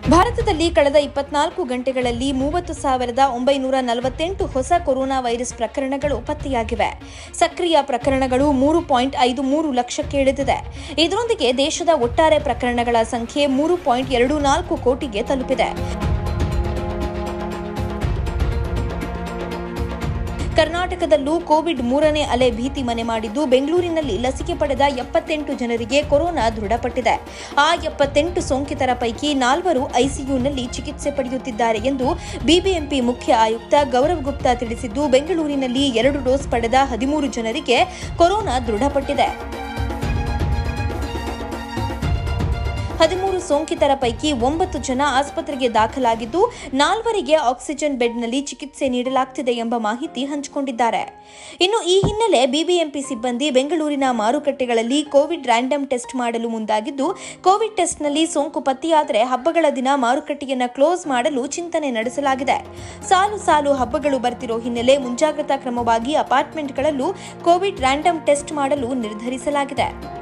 ಭಾರತದಲ್ಲಿ ಕಳೆದ ಇಪ್ಪತ್ನಾಲ್ಕು ಗಂಟೆಗಳಲ್ಲಿ ಮೂವತ್ತು ಸಾವಿರದ ಒಂಬೈನೂರ ನಲವತ್ತೆಂಟು ಹೊಸ ಕೊರೋನಾ ವೈರಸ್ ಪ್ರಕರಣಗಳು ಪತ್ತೆಯಾಗಿವೆ ಸಕ್ರಿಯ ಪ್ರಕರಣಗಳು ಮೂರು ಪಾಯಿಂಟ್ ಐದು ಮೂರು ಲಕ್ಷಕ್ಕೆ ಇಳಿದಿದೆ ಇದರೊಂದಿಗೆ ದೇಶದ ಒಟ್ಟಾರೆ ಪ್ರಕರಣಗಳ ಸಂಖ್ಯೆ ಮೂರು ಪಾಯಿಂಟ್ ಎರಡು ನಾಲ್ಕು ಕೋಟಿಗೆ ತಲುಪಿದೆ ಕರ್ನಾಟಕದಲ್ಲೂ ಕೋವಿಡ್ ಮೂರನೇ ಅಲೆ ಭೀತಿ ಮನೆ ಮಾಡಿದ್ದು ಬೆಂಗಳೂರಿನಲ್ಲಿ ಲಸಿಕೆ ಪಡೆದ ಎಪ್ಪತ್ತೆಂಟು ಜನರಿಗೆ ಕೊರೋನಾ ದೃಢಪಟ್ಟಿದೆ ಆ ಎಪ್ಪತ್ತೆಂಟು ಸೋಂಕಿತರ ಪೈಕಿ ನಾಲ್ವರು ಐಸಿಯುನಲ್ಲಿ ಚಿಕಿತ್ಸೆ ಪಡೆಯುತ್ತಿದ್ದಾರೆ ಎಂದು ಬಿಬಿಎಂಪಿ ಮುಖ್ಯ ಆಯುಕ್ತ ಗೌರವ್ ಗುಪ್ತಾ ತಿಳಿಸಿದ್ದು ಬೆಂಗಳೂರಿನಲ್ಲಿ ಎರಡು ಡೋಸ್ ಪಡೆದ ಹದಿಮೂರು ಜನರಿಗೆ ಕೊರೋನಾ ದೃಢಪಟ್ಟಿದೆ ಹದಿಮೂರು ಸೋಂಕಿತರ ಪೈಕಿ ಒಂಬತ್ತು ಜನ ಆಸ್ಪತ್ರೆಗೆ ದಾಖಲಾಗಿದ್ದು ನಾಲ್ವರಿಗೆ ಆಕ್ಸಿಜನ್ ಬೆಡ್ನಲ್ಲಿ ಚಿಕಿತ್ಸೆ ನೀಡಲಾಗ್ತಿದೆ ಎಂಬ ಮಾಹಿತಿ ಹಂಚಿಕೊಂಡಿದ್ದಾರೆ ಇನ್ನು ಈ ಹಿನ್ನೆಲೆ ಬಿಬಿಎಂಪಿ ಸಿಬ್ಬಂದಿ ಬೆಂಗಳೂರಿನ ಮಾರುಕಟ್ಟೆಗಳಲ್ಲಿ ಕೋವಿಡ್ ರ್ಯಾಂಡಮ್ ಟೆಸ್ಟ್ ಮಾಡಲು ಮುಂದಾಗಿದ್ದು ಕೋವಿಡ್ ಟೆಸ್ಟ್ನಲ್ಲಿ ಸೋಂಕು ಪತ್ತೆಯಾದರೆ ಹಬ್ಬಗಳ ದಿನ ಮಾರುಕಟ್ಟೆಯನ್ನ ಕ್ಲೋಸ್ ಮಾಡಲು ಚಿಂತನೆ ನಡೆಸಲಾಗಿದೆ ಸಾಲು ಸಾಲು ಹಬ್ಬಗಳು ಬರ್ತಿರೋ ಹಿನ್ನೆಲೆ ಮುಂಜಾಗ್ರತಾ ಕ್ರಮವಾಗಿ ಅಪಾರ್ಟ್ಮೆಂಟ್ಗಳಲ್ಲೂ ಕೋವಿಡ್ ರ್ಯಾಂಡಮ್ ಟೆಸ್ಟ್ ಮಾಡಲು ನಿರ್ಧರಿಸಲಾಗಿದೆ